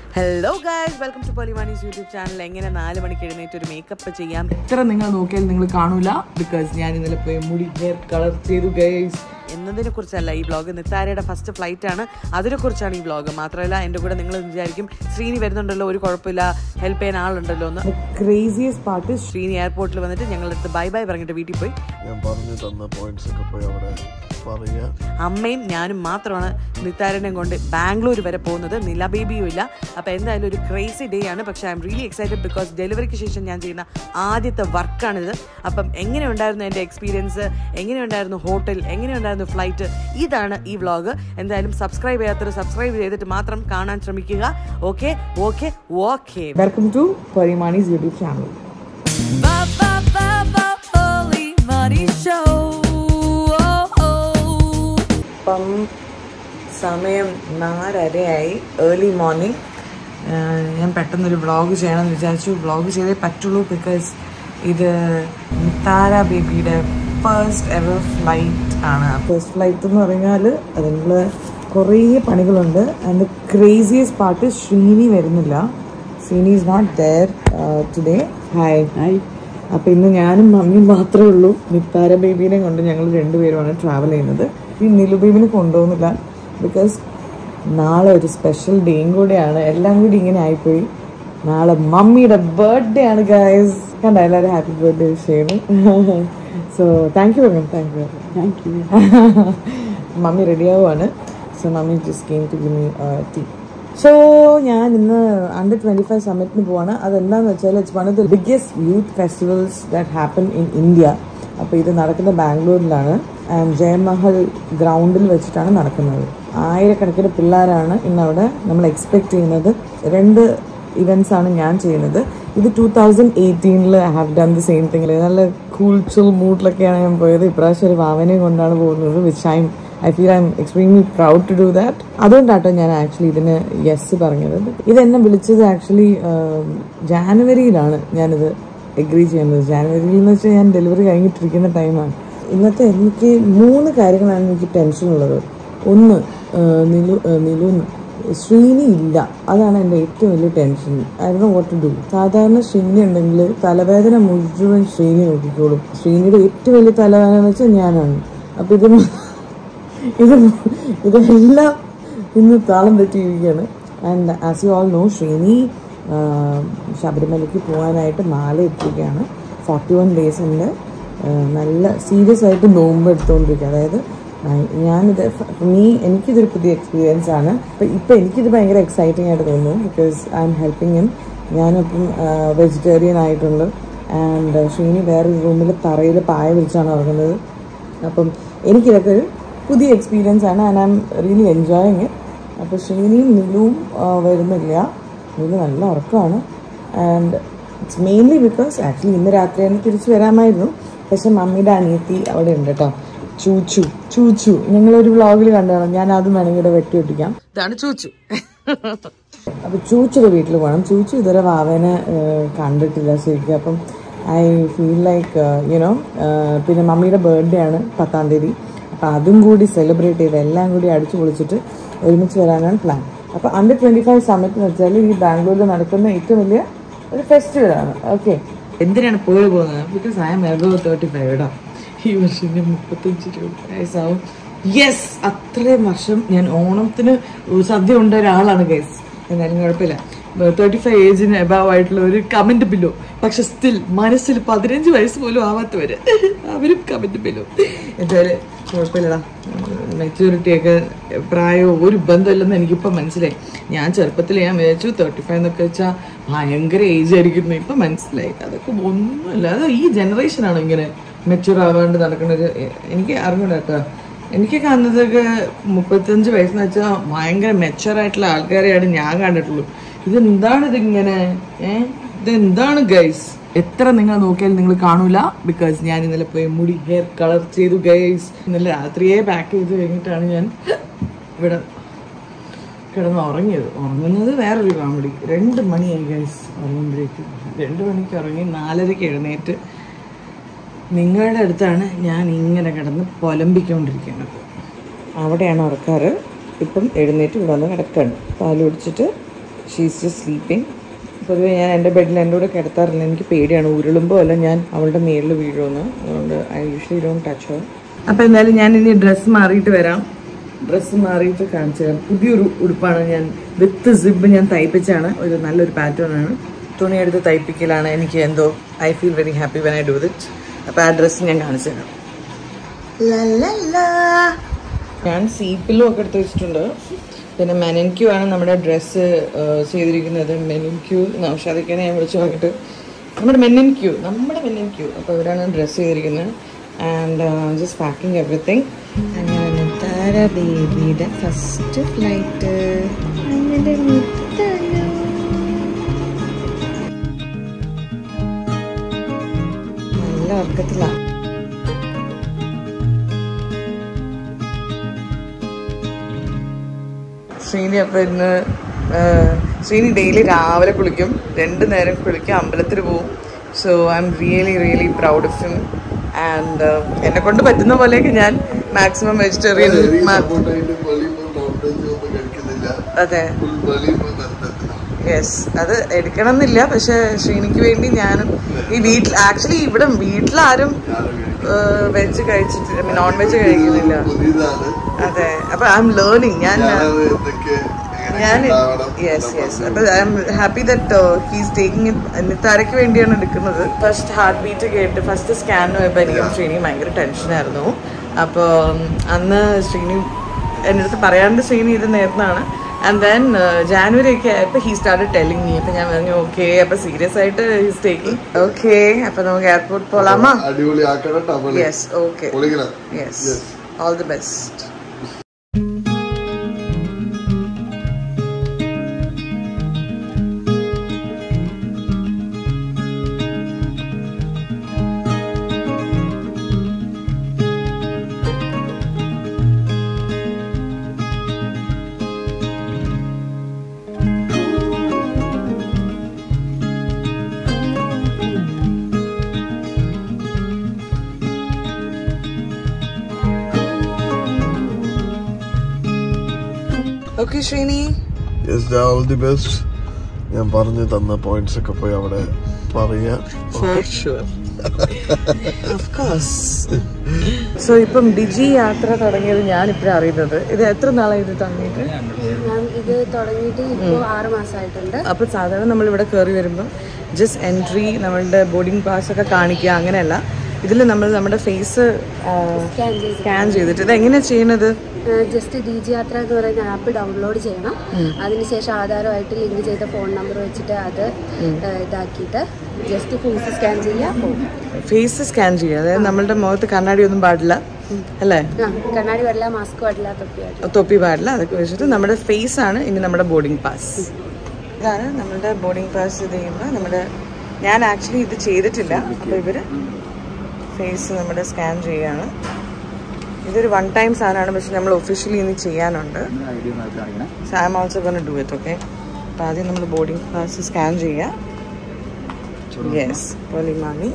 Hello guys welcome to Pearle Maaney's YouTube channel എങ്ങനെ നാല് മണിക്ക് എഴുന്നേറ്റ് ഒരു മേക്കപ്പ് ചെയ്യാം എത്ര നിങ്ങൾ നോക്കിയാൽ നിങ്ങൾ കാണൂല ബിക്കോസ് ഞാൻ ഇന്നലെ പോയി മുടി ഹെയർ കളർ ചെയ്തു ഗൈസ് എന്നതിനെ കുറിച്ചല്ല ഈ വ്ളോഗ് നിത്താരയുടെ ഫസ്റ്റ് ഫ്ലൈറ്റ് ആണ് അതിനെക്കുറിച്ചാണ് ഈ വ്ളോഗ് മാത്രമല്ല എൻ്റെ കൂടെ നിങ്ങൾ വിചാരിക്കും ശ്രീനി വരുന്നുണ്ടല്ലോ ഒരു കുഴപ്പമില്ല ഹെൽപ്പ് ചെയ്യാൻ ആളുണ്ടല്ലോ എന്ന് ക്രേസിയസ്റ്റ് പാർട്ട് ശ്രീനി എയർപോർട്ടിൽ വന്നിട്ട് ഞങ്ങളുടെ അടുത്ത് ബൈ ബൈ പറഞ്ഞിട്ട് വീട്ടിൽ പോയി ഞാൻ പറഞ്ഞു തന്ന പോയിന്റ്സ് ഒക്കെ പോയി അവിടെ പറയുക അമ്മയും ഞാനും മാത്രമാണ് നിത്താരനെയും കൊണ്ട് ബാംഗ്ലൂർ വരെ പോകുന്നത് നില ബേബിയും ഇല്ല അപ്പോൾ എന്തായാലും ഒരു ക്രേസി ഡേ ആണ് പക്ഷേ I'm really excited because ഡെലിവറിക്ക് ശേഷം ഞാൻ ചെയ്യുന്ന ആദ്യത്തെ വർക്കാണിത് അപ്പം എങ്ങനെ ഉണ്ടായിരുന്നു എൻ്റെ എക്സ്പീരിയൻസ് എങ്ങനെയുണ്ടായിരുന്നു ഹോട്ടൽ എങ്ങനെയുണ്ടായിരുന്നു ഫ്ലൈറ്റ് ഇതാണ് ഈ വ്ളോഗ് എന്തായാലും സബ്സ്ക്രൈബ് ചെയ്യാത്തവർ സബ്സ്ക്രൈബ് ചെയ്തിട്ട് മാത്രം കാണാൻ ശ്രമിക്കുക okay okay okay welcome to Pearle Maaney's YouTube channel ഇപ്പം സമയം നാലരയായി ഏർലി മോർണിംഗ് ഞാൻ പെട്ടെന്നൊരു വ്ളോഗ് ചെയ്യണമെന്ന് വിചാരിച്ചു വ്ളോഗ് ചെയ്തേ പറ്റുള്ളൂ ബിക്കോസ് ഇത് താര ബേബിയുടെ ഫസ്റ്റ് എവർ ഫ്ലൈറ്റ് ആണ് ഫസ്റ്റ് ഫ്ലൈറ്റ് എന്ന് പറഞ്ഞാൽ അതിനുള്ള കുറേ പണികളുണ്ട് ആൻഡ് ക്രേസിയസ്റ്റ് പാർട്ട് ശ്രീനി വരുന്നില്ല Srini is not there today hi hi അപ്പം ഇന്ന് ഞാനും മമ്മിയും മാത്രമേ ഉള്ളൂ നിത്താര ബേബീനെ കൊണ്ട് ഞങ്ങൾ രണ്ടുപേരുമാണ് ട്രാവൽ ചെയ്യുന്നത് ഈ നിലു ബേബിനെ കൊണ്ടുപോകുന്നില്ല ബിക്കോസ് നാളെ ഒരു സ്പെഷ്യൽ ഡേയും കൂടെയാണ് എല്ലാം കൂടി ഇങ്ങനെ ആയിപ്പോയി നാളെ മമ്മിയുടെ ബർത്ത്ഡേ ആണ് ഗൈസ് കണ്ട എല്ലാവരും ഹാപ്പി ബർത്ത്ഡേ ചെയ്യുന്നു so thank you welcome thank you thank you mummy ready ആവുകയാണ് so mummy just came to give me tea so ഞാൻ ഇന്ന് അണ്ടർ ട്വന്റി ഫൈവ് സമ്മിറ്റിന് പോവാണ് അതെന്താന്ന് വെച്ചാൽ it's one of the biggest youth festivals that happen in India അപ്പോൾ ഇത് നടക്കുന്നത് ബാംഗ്ലൂരിലാണ് ആൻഡ് ജയമഹൽ ഗ്രൗണ്ടിൽ വെച്ചിട്ടാണ് നടക്കുന്നത് ആയിരക്കണക്കിന് പിള്ളേരാണ് ഇന്ന് അവിടെ നമ്മൾ എക്സ്പെക്ട് ചെയ്യുന്നത് രണ്ട് ഇവൻറ്റ്സ് ആണ് ഞാൻ ചെയ്യുന്നത് ഇത് ടൂ തൗസൻഡ് എയ്റ്റീനിൽ have done the same thing നല്ല കൂൾ ചിൽ മൂഡിലൊക്കെയാണ് ഞാൻ പോയത് ഇപ്രാവശ്യം ഒരു വാവനെയും കൊണ്ടാണ് പോകുന്നത് which I I feel I'm extremely proud to do that അതുകൊണ്ടാട്ടോ ഞാൻ ആക്ച്വലി ഇതിന് യെസ് പറഞ്ഞത് ഇതെന്നെ വിളിച്ചത് ആക്ച്വലി ജാനുവരിയിലാണ് ഞാനിത് എഗ്രി ചെയ്യുന്നത് ജാനുവരിയിൽ എന്ന് വെച്ചാൽ ഞാൻ ഡെലിവറി കഴിഞ്ഞിട്ടിരിക്കുന്ന ടൈമാണ് ഇന്നത്തെ എനിക്ക് മൂന്ന് കാര്യങ്ങളാണ് എനിക്ക് ടെൻഷൻ ഉള്ളത് ഒന്ന് ആ, നിലു ആ, നിലു ശ്രീനി ഇല്ല അതാണ് എൻ്റെ ഏറ്റവും വലിയ ടെൻഷൻ ആയിരുന്നു വാട്ട് ടു ഡു സാധാരണ ശ്രീനി ഉണ്ടെങ്കിൽ തലവേദന മുഴുവൻ ശ്രീനി നോക്കിക്കോളും ശ്രീനിയുടെ ഏറ്റവും വലിയ തലവേദന എന്ന് വെച്ചാൽ ഞാനാണ് അപ്പം ഇത് ഇത് ഇതെല്ലാം ഇന്ന് താളം തെറ്റിയിരിക്കുകയാണ് and as you all know Srini ആ, ശബരിമലയ്ക്ക് പോകാനായിട്ട് മാല ഇട്ടിരിക്കുകയാണ് ഫോർട്ടി വൺ ഡേയ്സ് ഉണ്ട് ആ, നല്ല സീരിയസ് ആയിട്ട് നോമ്പ് എടുത്തുകൊണ്ടിരിക്കുക അതായത് ആ, ഞാനിത് നീ എനിക്കിതൊരു പുതിയ എക്സ്പീരിയൻസ് ആണ് അപ്പം ഇപ്പം എനിക്കിത് ഭയങ്കര എക്സൈറ്റിംഗ് ആയിട്ട് തോന്നുന്നു because I'm helping him ഞാനിപ്പം വെജിറ്റേറിയൻ ആയിട്ടുണ്ട് ആൻഡ് ശ്രീനി വേറെ റൂമിൽ തറയിൽ പായ വിരിച്ചാണ് ഉറങ്ങുന്നത് അപ്പം എനിക്കിതൊക്കെ ഒരു പുതിയ എക്സ്പീരിയൻസ് ആണ് and I'm really enjoying it അപ്പോൾ ശ്രീനിയും നിലുവും ആ, വരുന്നില്ല നിലു നല്ല ഉറക്കമാണ് and it's mainly because actually ഇന്ന് രാത്രി തന്നെ തിരിച്ചു വരാമായിരുന്നു പക്ഷെ മമ്മിയുടെ അനിയത്തി അവിടെ ഉണ്ട് കേട്ടോ ചൂച്ചു ചൂച്ചു ഞങ്ങളൊരു വ്ളോഗിൽ കണ്ടാണ് ഞാൻ അതും വേണമെങ്കിൽ ഇവിടെ വെട്ടി ഒട്ടിക്കാം ഇതാണ് ചോദിച്ചു അപ്പൊ ചൂച്ചയുടെ വീട്ടിൽ പോകണം ചൂച്ചു ഇതുവരെ വാവേനെ ഏഹ്, കണ്ടിട്ടില്ല ശരിക്കും അപ്പം ഐ ഫീൽ ലൈക്ക് യുനോ പിന്നെ മമ്മിയുടെ ബർത്ത്ഡേ ആണ് പത്താം തീയതി അപ്പം അതും കൂടി സെലിബ്രേറ്റ് ചെയ്ത് എല്ലാം കൂടി അടിച്ചു പൊളിച്ചിട്ട് ഒരുമിച്ച് വരാനാണ് പ്ലാൻ അപ്പം അണ്ടർ ട്വന്റി ഫൈവ് സമ്മിറ്റ് എന്ന് വെച്ചാൽ ഈ ബാംഗ്ലൂരിൽ നടക്കുന്ന ഏറ്റവും വലിയ ഒരു ഫെസ്റ്റിവൽ ആണ് ഓക്കെ എന്തിനാണ് പോയി പോകുന്നത് because I'm above thirty five ഇടാം ഈ വർഷം ഞാൻ മുപ്പത്തഞ്ച് രൂപ വയസ്സാവും യെസ് അത്രയും വർഷം ഞാൻ ഓണത്തിന് സദ്യ ഉണ്ട ഒരാളാണ് ഗൈസ് എന്നാലും കുഴപ്പമില്ല തേർട്ടി ഫൈവ് ഏജിന് അബാവ് ആയിട്ടുള്ള ഒരു കമന്റ് ബില്ലോ പക്ഷെ സ്റ്റിൽ മനസ്സിൽ പതിനഞ്ച് വയസ്സ് പോലും ആവാത്തവര് അവരും കമന്റ് ബില്ലോ എന്തായാലും കുഴപ്പമില്ലടാ മെച്യൂരിറ്റി ഒക്കെ പ്രായവും ഒരു ബന്ധമില്ലെന്ന് എനിക്കിപ്പോൾ മനസ്സിലായി ഞാൻ ചെറുപ്പത്തിൽ ഞാൻ വിചാരിച്ചു തേർട്ടി ഫൈവ് എന്നൊക്കെ വെച്ചാൽ ഭയങ്കര ഏജ് ആയിരിക്കുന്നു ഇപ്പം മനസ്സിലായി അതൊക്കെ ഒന്നുമില്ല അത് ഈ ജനറേഷനാണ് ഇങ്ങനെ മെച്യൂർ ആവാണ്ട് നടക്കുന്നത് എനിക്ക് അറിഞ്ഞൂടാ കേട്ടോ എനിക്കൊക്കെ അന്നതൊക്കെ മുപ്പത്തഞ്ച് വയസ്സെന്ന് വെച്ചാൽ ഭയങ്കര മെച്ചുവർ ആയിട്ടുള്ള ആൾക്കാരെയാണ് ഞാൻ കണ്ടിട്ടുള്ളൂ ഇതെന്താണ് ഇതിങ്ങനെ ഏ ഇതെന്താണ് ഗൈസ് എത്ര നിങ്ങൾ നോക്കിയാൽ നിങ്ങൾ കാണൂല ബിക്കോസ് ഞാൻ ഇന്നലെ പോയി മുടി ഹെയർ കളർ ചെയ്തു ഗൈസ് ഇന്നലെ രാത്രിയെ പാക്ക് ചെയ്ത് കഴിഞ്ഞിട്ടാണ് ഞാൻ ഇവിടെ കിടന്ന് ഉറങ്ങിയത് ഉറങ്ങുന്നത് വേറൊരു കോമഡി രണ്ട് മണിയായി ഗൈസ് ഉറങ്ങുമ്പോഴേക്ക് രണ്ട് മണിക്ക് ഉറങ്ങി നാലരയ്ക്ക് എഴുന്നേറ്റ് നിങ്ങളുടെ അടുത്താണ് ഞാൻ ഇങ്ങനെ കിടന്ന് പൊലമ്പിക്കൊണ്ടിരിക്കുന്നത് അവിടെയാണ് ഉറക്കാറ് ഇപ്പം എഴുന്നേറ്റ് ഇവിടെ വന്ന് കിടക്കുകയാണ് പാൽ കുടിച്ചിട്ട് ഷീസ് ജസ്റ്റ് സ്ലീപ്പിംഗ് പൊതുവേ ഞാൻ എൻ്റെ ബെഡിൽ എൻ്റെ കൂടെ കിടത്താറില്ല എനിക്ക് പേടിയാണ് ഉരുളുമ്പോൾ അല്ല ഞാൻ അവളുടെ മേളിൽ വീഴുമെന്ന് അതുകൊണ്ട് I usually don't touch her അപ്പോൾ എന്തായാലും ഞാൻ ഇനി ഡ്രസ്സ് മാറിയിട്ട് വരാം ഡ്രസ്സ് മാറിയിട്ട് കാണിച്ചു തരാം പുതിയൊരു ഉടുപ്പാണ് ഞാൻ വിത്ത് സിബ് ഞാൻ തയ്പ്പിച്ചാണ് ഒരു നല്ലൊരു പാറ്റേൺ ആണ് തുണി എടുത്ത് തയ്പ്പിക്കലാണ് എനിക്ക് എന്തോ I feel very happy when I do it അപ്പോൾ ആ ഡ്രസ്സ് ഞാൻ കാണിച്ചു തരാം ഞാൻ സീപ്പിലും ഒക്കെ എടുത്ത് വെച്ചിട്ടുണ്ട് പിന്നെ മെനൻക്യൂ ആണ് നമ്മുടെ ഡ്രസ്സ് ചെയ്തിരിക്കുന്നത് മെനൻക്യൂ നൗഷാദിക്കാനെ ഞാൻ വിളിച്ചു നോക്കിയിട്ട് നമ്മുടെ മെനൻക്യൂ നമ്മുടെ മെനൻക്യൂ അപ്പോൾ ഇവരാണ് ഡ്രസ്സ് ചെയ്തിരിക്കുന്നത് ആൻഡ് ജസ്റ്റ് പാക്കിംഗ് എവറിത്തിങ് അങ്ങനെ താര ബേബിയുടെ ഫസ്റ്റ് ഫ്ലൈറ്റ് അങ്ങനെ നല്ല ഉറക്കത്തിലാണ് ശ്രീനി അപ്പം ഇന്ന് ആ, ശ്രീനി ഡെയിലി രാവിലെ കുളിക്കും രണ്ട് നേരം കുളിക്കും അമ്പലത്തിൽ പോവും so I'm really really proud of him and എന്നെ കൊണ്ട് പറ്റുന്ന പോലെയൊക്കെ ഞാൻ മാക്സിമം വെജിറ്റേറിയൻ സപ്പോർട്ടായിട്ട് വെളിയിൽ നിന്ന് നോൺ വെജ് ഒന്നും കഴിക്കുന്നില്ല അതെ ഫുൾ വെളിയിൽ നിന്ന് നിർത്തത്തില്ല യെസ് അത് എടുക്കണം എന്നില്ല പക്ഷെ ശ്രീനിക്ക് വേണ്ടി ഞാനും ഈ വീട്ടിൽ ആക്ച്വലി ഇവിടെ വീട്ടിലാരും വെജ് കഴിച്ചിട്ട് നോൺ വെജ് കഴിക്കുന്നില്ല പുതിയതാണ് അതെ അപ്പൊ ഐ എം ലേണിംഗ് ഞാൻ ഞാനത് എന്തൊക്കെ എങ്ങനെ ഞാൻ ഉണ്ടാവണം യെസ് യെസ് അപ്പൊ I'm happy that he's taking it നിത്താരയ്ക്ക് വേണ്ടിയാണ് എടുക്കുന്നത് ഫസ്റ്റ് ഹാർട്ട് ബീറ്റ് കേട്ട് ഫസ്റ്റ് സ്കാൻ പോയപ്പോൾ എനിക്കും ശ്രീനി ഭയങ്കര ടെൻഷനായിരുന്നു അപ്പോൾ അന്ന് ശ്രീനി എൻ്റെ അടുത്ത് പറയാണ്ട് ശ്രീനി ഇത് നേർന്നാണ് ആൻഡ് ദെൻ ജാനുവരി ഒക്കെ ആയപ്പോൾ ഹീ സ്റ്റാർട്ട് ടെലിങ് മീ അപ്പം ഞാൻ പറഞ്ഞു ഓക്കെ അപ്പം സീരിയസ് ആയിട്ട് ഹീസ് ടേക്കിംഗ് ഓക്കെ അപ്പം നമുക്ക് എയർപോർട്ട് പോലാമാ അടിപൊളി ആക്കണം ടവള് യെസ് ഓക്കെ പൊളിക്കണം yes all the best okay Srini yes all the best ഞാൻ പറഞ്ഞു തന്ന പോയിന്റ്സ് ഒക്കെ പോയി അവിടെ പറയാ For sure. of course. So ഇപ്പം ഡിജി യാത്ര തുടങ്ങിയത് ഞാൻ ഇപ്പോഴാണ് അറിയുന്നത് ഇത് എത്ര നാളായി ഇത് തുടങ്ങിയിട്ട് ഞാൻ ഇത് തുടങ്ങിയിട്ട് ഇപ്പോൾ ആറ് മാസമായിട്ടുണ്ട് അപ്പോൾ സാധാരണ നമ്മൾ ഇവിടെ കയറി വരുമ്പോൾ ജസ്റ്റ് എൻട്രി നമ്മളുടെ ബോർഡിംഗ് പാസ് ഒക്കെ കാണിക്കുക അങ്ങനെയല്ല ഇതിൽ നമ്മൾ നമ്മുടെ ഫേസ് സ്കാൻ ചെയ്ത് സ്കാൻ ചെയ്തിട്ട് ഇത് എങ്ങനെയാണ് ചെയ്യുന്നത് ജസ്റ്റ് ഡി ജി യാത്ര എന്ന് പറയുന്ന ആപ്പ് ഡൗൺലോഡ് ചെയ്യണം അതിനുശേഷം ആധാരമായിട്ട് ലിങ്ക് ചെയ്ത ഫോൺ നമ്പർ വെച്ചിട്ട് അത് ഏഹ്, ഇതാക്കിയിട്ട് ജസ്റ്റ് ഫേസ് സ്കാൻ ചെയ്യുക പോകും ഫേസ് സ്കാൻ ചെയ്യുക അതായത് നമ്മളുടെ മുഖത്ത് കണ്ണാടി ഒന്നും പാടില്ല അല്ലേ ആ കണ്ണാടി പാടില്ല മാസ്ക് പാടില്ല തൊപ്പി പാടില്ല തൊപ്പി പാടില്ല അതൊക്കെ വെച്ചിട്ട് നമ്മുടെ ഫേസ് ആണ് ഇനി നമ്മുടെ ബോർഡിംഗ് പാസ് ഇതാണ് നമ്മുടെ ബോർഡിംഗ് പാസ് ഇത് ചെയ്യുമ്പോൾ നമ്മുടെ ഞാൻ ആക്ച്വലി ഇത് ചെയ്തിട്ടില്ല അപ്പോൾ ഇവർ ഫേസ് നമ്മുടെ സ്കാൻ ചെയ്യുകയാണ് ഇതൊരു വൺ ടൈം സാധനമാണ് പക്ഷെ നമ്മൾ ഒഫീഷ്യലി ഇനി ചെയ്യാനുണ്ട് so I'm also gonna do it okay അപ്പോൾ ആദ്യം നമ്മൾ ബോർഡിംഗ് പാസ് സ്കാൻ ചെയ്യുക യെസ് പൊലിമാണി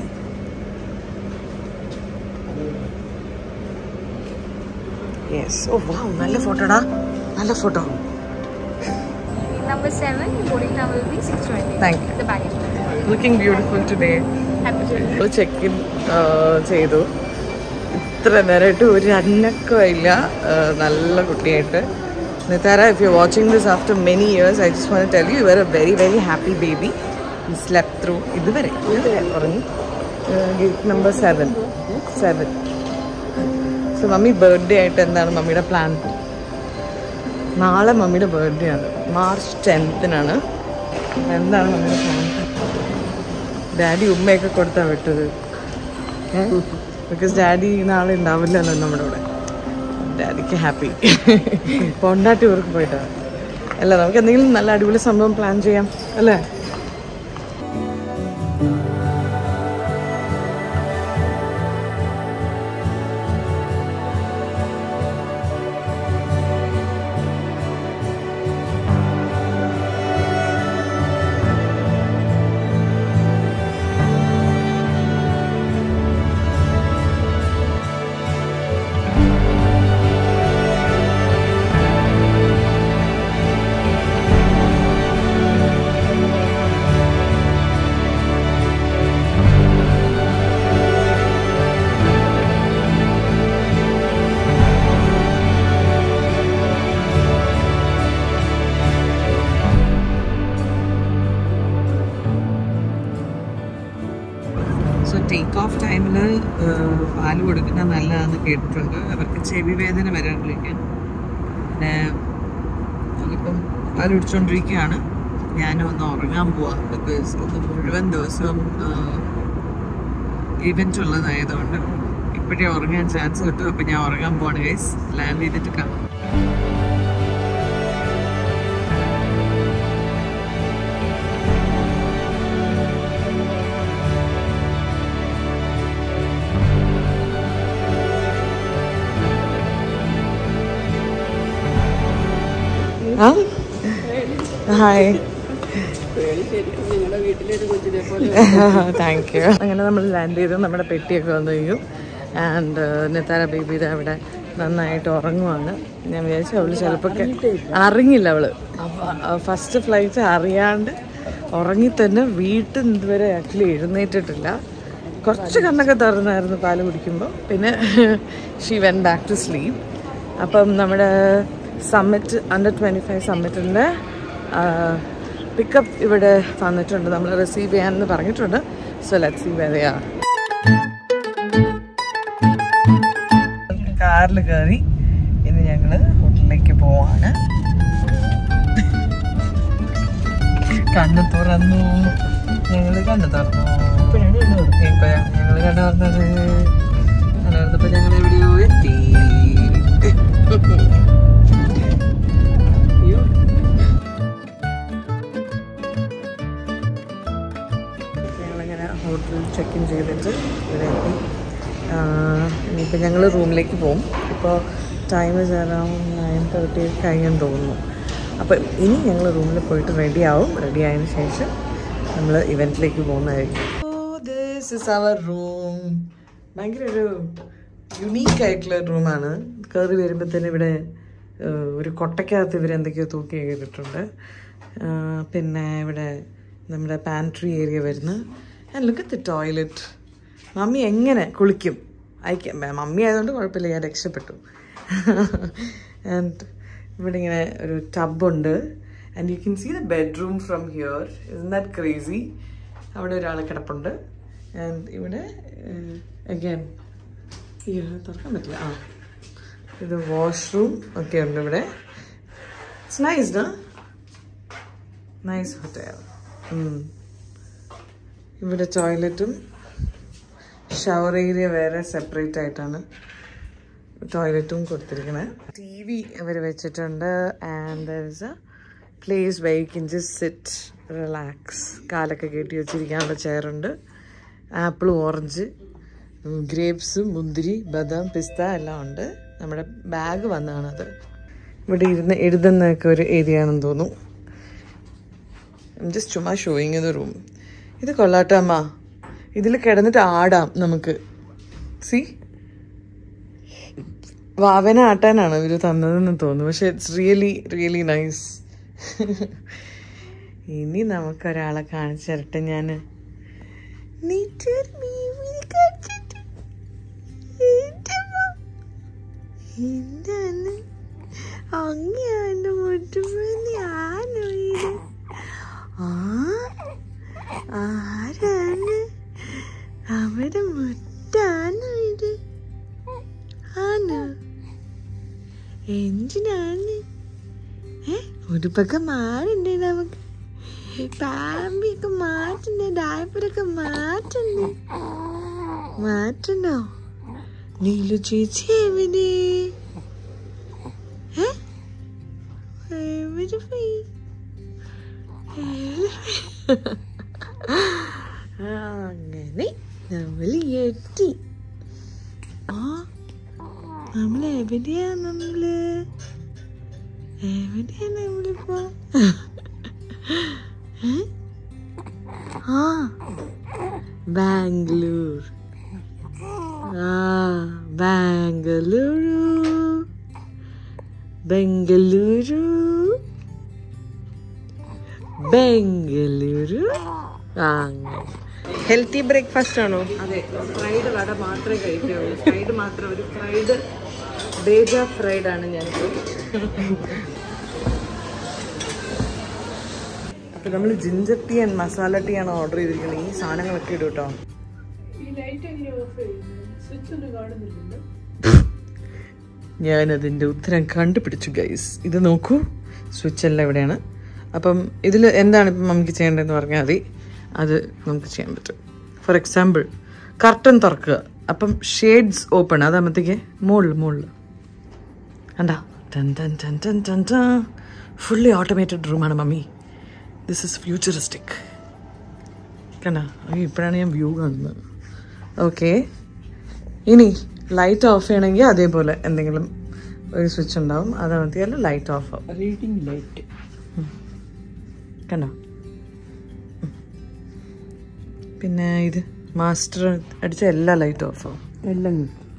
യെസ് ഓ വാ നല്ല ഫോട്ടോടാ നല്ല photo Number seven, boarding time will be 620. Thank you. The baggage. Looking beautiful today Happy to check in ചെയ്തു ഇത്ര നേരമായിട്ട് ഒരു അനക്കമില്ല നല്ല കുട്ടിയായിട്ട് Nitara if you watching this after many years I just want tell you you are a very very happy baby you slept through ഇതുവരെ ഇതുവരെ ഉറങ്ങി gate number seven seven so mummy birthday ആയിട്ട് എന്താണ് മമ്മിയുടെ പ്ലാൻ നാളെ മമ്മിയുടെ ബർത്ത്ഡേ ആണ് March ടെൻത്തിനാണ് എന്താണ് മമ്മിയുടെ പ്ലാൻ ഡാഡി ഉമ്മയൊക്കെ കൊടുത്താ വിട്ടത് ബിക്കോസ് ഡാഡി നാളെ ഉണ്ടാവില്ലല്ലോ നമ്മുടെ കൂടെ ഡാഡിക്ക് ഹാപ്പി പൊണ്ടാട്ടി ഊർക്ക് പോയിട്ടാ അല്ല നമുക്ക് എന്തെങ്കിലും നല്ല അടിപൊളി സംഭവം പ്ലാൻ ചെയ്യാം അല്ലേ ടേക്ക് ഓഫ് ടൈമിൽ പാല് കൊടുക്കുന്നത് നല്ലതാണെന്ന് കേട്ടിട്ടുണ്ട് അവർക്ക് ചെവി വേദന വരാണ്ടിരിക്കാൻ പിന്നെ ഞാനിപ്പം പാല് കുടിച്ചുകൊണ്ടിരിക്കുകയാണ് ഞാനും ഒന്ന് ഉറങ്ങാൻ പോവാം ബിക്കോസ് ഒന്ന് മുഴുവൻ ദിവസവും ഇവൻ്റ് ഉള്ളതായതുകൊണ്ട് ഇപ്പോഴേ ഉറങ്ങാൻ ചാൻസ് കിട്ടും അപ്പം ഞാൻ ഉറങ്ങാൻ പോവാണ് ഗൈസ് ലാൻഡ് ചെയ്തിട്ട് കാണാം ഹായ് താങ്ക് യു അങ്ങനെ നമ്മൾ ലാൻഡ് ചെയ്തു നമ്മുടെ പെട്ടിയൊക്കെ വന്നു കഴിഞ്ഞു ആൻഡ് നെത്താര ബേബിയുടെ അവിടെ നന്നായിട്ട് ഉറങ്ങുവാണ് ഞാൻ വിചാരിച്ചു അവള് ചിലപ്പോൾ അറിഞ്ഞില്ല അവള് ഫസ്റ്റ് ഫ്ലൈറ്റ് അറിയാണ്ട് ഉറങ്ങി തന്നെ വീട്ടിൽ നിന്ന് ഇതുവരെ ആക്ച്വലി എഴുന്നേറ്റിട്ടില്ല കുറച്ച് കണ്ണൊക്കെ തുറന്നായിരുന്നു പാല് കുടിക്കുമ്പോൾ പിന്നെ she went back to sleep അപ്പം നമ്മുടെ സമ്മിറ്റ് അണ്ടർ ട്വൻറ്റി ഫൈവ് സമ്മിറ്റിൻ്റെ പിക്കപ്പ് ഇവിടെ വന്നിട്ടുണ്ട് നമ്മൾ റിസീവ് ചെയ്യാമെന്ന് പറഞ്ഞിട്ടുണ്ട് സോ ലെറ്റ് സീ വെതയാ കാറിൽ കയറി ഇനി ഞങ്ങൾ ഹോട്ടലിലേക്ക് പോവാണ് കണ്ണു തുറന്നു ഞങ്ങൾ കണ്ണു തുറന്നു ഇപ്പോഴാണ് ഞങ്ങൾ കണ്ണു തുറന്നത് കണ്ണു തുറന്നപ്പോൾ ഞങ്ങൾ എവിടെയോ എത്തി അയ്യോ ഞങ്ങളിങ്ങനെ ഹോട്ടലിൽ ചെക്ക് ഇൻ ചെയ്തിട്ട് ഇവിടെ എത്തി ഇനിയിപ്പോൾ ഞങ്ങൾ റൂമിലേക്ക് പോകും ഇപ്പോൾ ടൈം അറൗണ്ട് നയൻ തേർട്ടി കഴിഞ്ഞെന്ന് തോന്നുന്നു അപ്പോൾ ഇനി ഞങ്ങൾ റൂമിൽ പോയിട്ട് റെഡി ആവും റെഡി ആയതിനു ശേഷം നമ്മൾ ഇവൻറ്റിലേക്ക് പോകുന്നതായിരിക്കും ദിസ് ഇസ് അവർ റൂം ഭയങ്കര ഒരു യുണീക്ക് ആയിട്ടുള്ള റൂമാണ് കയറി വരുമ്പോൾ തന്നെ ഇവിടെ ഏഹ്, ഒരു കൊട്ടയ്ക്കകത്ത് ഇവർ എന്തൊക്കെയോ തൂക്കി ചെയ്തിട്ടുണ്ട് ആഹ്, പിന്നെ ഇവിടെ നമ്മുടെ പാൻട്രി ഏരിയ വരുന്നു and look at the toilet mummy എങ്ങനെ കുളിക്കും അയക്കാം മമ്മി ആയതുകൊണ്ട് കുഴപ്പമില്ല ഞാൻ രക്ഷപ്പെട്ടു ആൻഡ് ഇവിടെ ഇങ്ങനെ ഒരു ടബുണ്ട് and you can see the bedroom from here is that crazy അവിടെ ഒരാൾ കിടപ്പുണ്ട് ആൻഡ് ഇവിടെ അഗൈൻ അയ്യോ തുറക്കാൻ പറ്റില്ല ആ ഇത് വാഷ്റൂം ഒക്കെ ഉണ്ട് ഇവിടെ ഇറ്റ്സ് നൈസ് ഡാ നൈസ് ഹോട്ടൽ ഇവിടെ ടോയ്ലറ്റും ഷവർ ഏരിയ വേറെ സെപ്പറേറ്റ് ആയിട്ടാണ് ടോയ്ലറ്റും കൊടുത്തിരിക്കുന്നത് ടി വി അവർ വെച്ചിട്ടുണ്ട് and there is a place where you can just sit relax കാലൊക്കെ കെട്ടി വെച്ചിരിക്കാനുള്ള ചെയറുണ്ട് ആപ്പിളും ഓറഞ്ച് ഗ്രേപ്സ് മുന്തിരി ബദാം പിസ്ത എല്ലാം ഉണ്ട് നമ്മുടെ ബാഗ് വന്നതാണത് ഇവിടെ ഇരുന്ന് എഴുതുന്നൊക്കെ ഒരു ഏരിയ ആണെന്ന് തോന്നുന്നു ജസ്റ്റ് ചുമ്മാ ഷോയിങ് ദ റൂം ഇത് കൊള്ളാട്ടോ അമ്മ ഇതിൽ കിടന്നിട്ട് ആടാം നമുക്ക് സി വാവന ആട്ടാനാണ് ഇവർ തന്നതെന്ന് തോന്നുന്നു പക്ഷെ ഇറ്റ്സ് റിയലി റിയലി നൈസ് ഇനി നമുക്കൊരാളെ കാണിച്ചു തരട്ടെ ഞാൻ എന്താണ് അങ്ങനെയാണ് മുട്ടുമണി ആണോ ഇത് ആ ആരാണ് അവിടെ മുട്ടാണോ ഇത് ആണോ എന്തിനാണ് ഏ ഉടുപ്പൊക്കെ മാറണ്ടേ നമുക്ക് പാമ്പിയൊക്കെ മാറ്റണ്ടേ ഡായപ്പറൊക്കെ മാറ്റണ്ടേ മാറ്റണ്ടോ നീലു ചേച്ചി എവിടെ ഏ? എവിടെ പോയി എവിടെ പോയി? ആ, അങ്ങനെ നമ്മൾ എത്തി ആ നമ്മൾ എവിടെയാ നമ്മള് എവിടെയാ നമ്മളിപ്പോ ഏ? ആ ബാംഗ്ലൂർ ആ ബാംഗ്ലൂരു ബംഗളൂരു ബംഗളൂരു ആ ഹെൽത്തി ബ്രേക്ക്ഫാസ്റ്റ് ആണോ അതെ ഫ്രൈഡ് വട മാത്രമേ കഴിക്കാവൂ ഫ്രൈഡ് മാത്രം ഒരു ഫ്രൈഡ് ബേജ ഫ്രൈഡ് ആണ് ഞാനിപ്പോൾ അപ്പൊ നമ്മൾ ginger tea and masala tea ആണ് ഓർഡർ ചെയ്തിരിക്കുന്നത് ഈ സാധനങ്ങളൊക്കെ ഇടും കേട്ടോ ഞാനതിൻ്റെ ഉത്തരം കണ്ടുപിടിച്ചു ഗൈസ് ഇത് നോക്കൂ സ്വിച്ച് എല്ലാം ഇവിടെയാണ് അപ്പം ഇതിൽ എന്താണ് ഇപ്പം നമുക്ക് ചെയ്യേണ്ടതെന്ന് പറഞ്ഞാൽ മതി അത് നമുക്ക് ചെയ്യാൻ പറ്റും ഫോർ എക്സാമ്പിൾ കർട്ടൻ തുറക്കുക അപ്പം ഷെയ്ഡ്സ് ഓപ്പൺ അതാകുമ്പോഴത്തേക്ക് മുകളിൽ മുകളിൽ കണ്ടാ ടൻ ടൻ ടൻ ടൻ ടൻ ടൻ ഫുള്ളി ഓട്ടോമേറ്റഡ് റൂമാണ് മമ്മി ദിസ് ഇസ് ഫ്യൂച്ചറിസ്റ്റിക് കണ്ട ഇപ്പോഴാണ് ഞാൻ വ്യൂ കാണുന്നത് ഓക്കെ ഇനി ലൈറ്റ് ഓഫ് ചെയ്യണമെങ്കിൽ അതേപോലെ എന്തെങ്കിലും ഒരു സ്വിച്ച് ഉണ്ടാവും അത് മതിയല്ല ലൈറ്റ് ഓഫ് ആവും റീഡിങ് ലൈറ്റ് കണ്ടോ ഉം. പിന്നെ ഇത് മാസ്റ്റർ അടിച്ച എല്ലാ ലൈറ്റും ഓഫ് ആവും എല്ലാം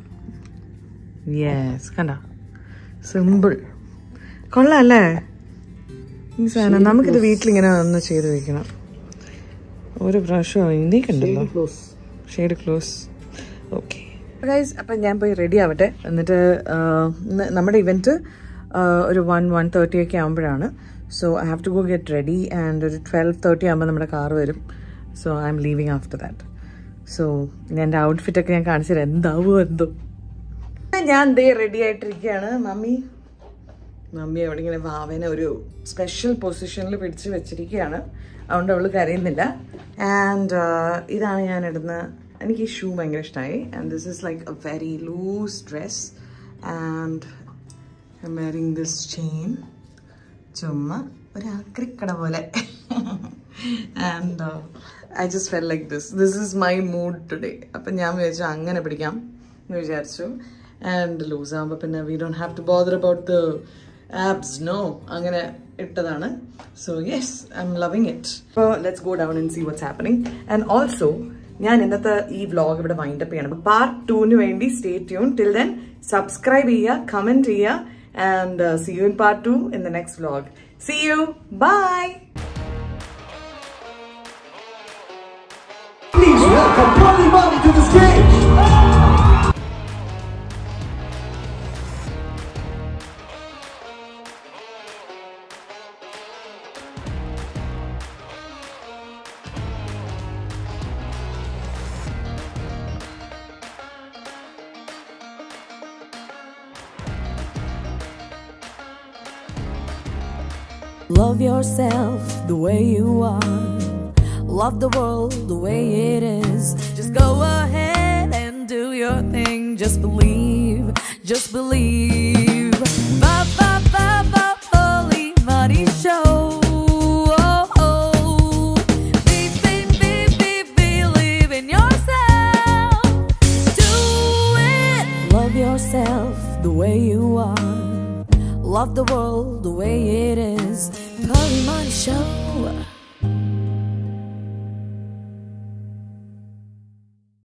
യെസ് കണ്ടോ സിമ്പിൾ കൊള്ളാല്ലേ ഈ സാധനം നമുക്കിത് വീട്ടിലിങ്ങനെ ഒന്ന് ചെയ്ത് വെക്കണം ഒരു പ്രാവശ്യം ഇന്നേക്കുണ്ടല്ലോ ഷെയ്ഡ് ക്ലോസ് ഓക്കെ ഗൈസ് അപ്പം ഞാൻ പോയി റെഡി ആവട്ടെ എന്നിട്ട് ആ, ഇന്ന് നമ്മുടെ ഇവൻറ്റ് ഒരു വൺ വൺ തേർട്ടി ഒക്കെ ആകുമ്പോഴാണ് so I have to go get ready and ഒരു ട്വൽവ് തേർട്ടി ആകുമ്പോൾ നമ്മുടെ കാർ വരും so I'm leaving after that so ഞാൻ എൻ്റെ ഔട്ട്ഫിറ്റൊക്കെ ഞാൻ കാണിച്ചു തരാം എന്താവോ എന്തോ ഞാൻ ദേ റെഡി ആയിട്ടിരിക്കുകയാണ് മമ്മി മമ്മി അവിടെ ഇങ്ങനെ വാവനെ ഒരു സ്പെഷ്യൽ പൊസിഷനിൽ പിടിച്ച് വെച്ചിരിക്കുകയാണ് അതുകൊണ്ട് അവൾ കരയുന്നില്ല ആൻഡ് ഇതാണ് ഞാൻ ഇടുന്ന എനിക്ക് ഈ ഷൂ ഭയങ്കര ഇഷ്ടമായി and this is like a very loose dress and I'm wearing this chain ചുമ്മാ ഒരു ആക്രിക്കട പോലെ and I just felt like this this is my mood today അപ്പം ഞാൻ വിചാരിച്ചു അങ്ങനെ പിടിക്കാം എന്ന് വിചാരിച്ചു ആൻഡ് ലൂസ് ആകുമ്പോൾ പിന്നെ we don't have to bother about the abs no അങ്ങനെ ഇട്ടതാണ് so yes I'm loving it അപ്പോൾ let's go down and see what's happening and also ഞാൻ ഇന്നത്തെ ഈ വ്ലോഗ് ഇവിടെ വൈൻഡപ്പ് ചെയ്യണം പാർട്ട് ടൂവിന് വേണ്ടി stay tune till then subscribe ചെയ്യുക കമൻറ്റ് ചെയ്യുക and see you in part two in the next vlog see you bye Please welcome Polly Molly to the stage. Love yourself the way you are. Love the world the way it is. Just go ahead and do your thing. Just believe, just believe. Ba ba ba ba holy money show. Oh, oh. Be, be, be, be, believe in yourself. Do it. Love yourself the way you are. Love the world the way it is. Polly Money Show.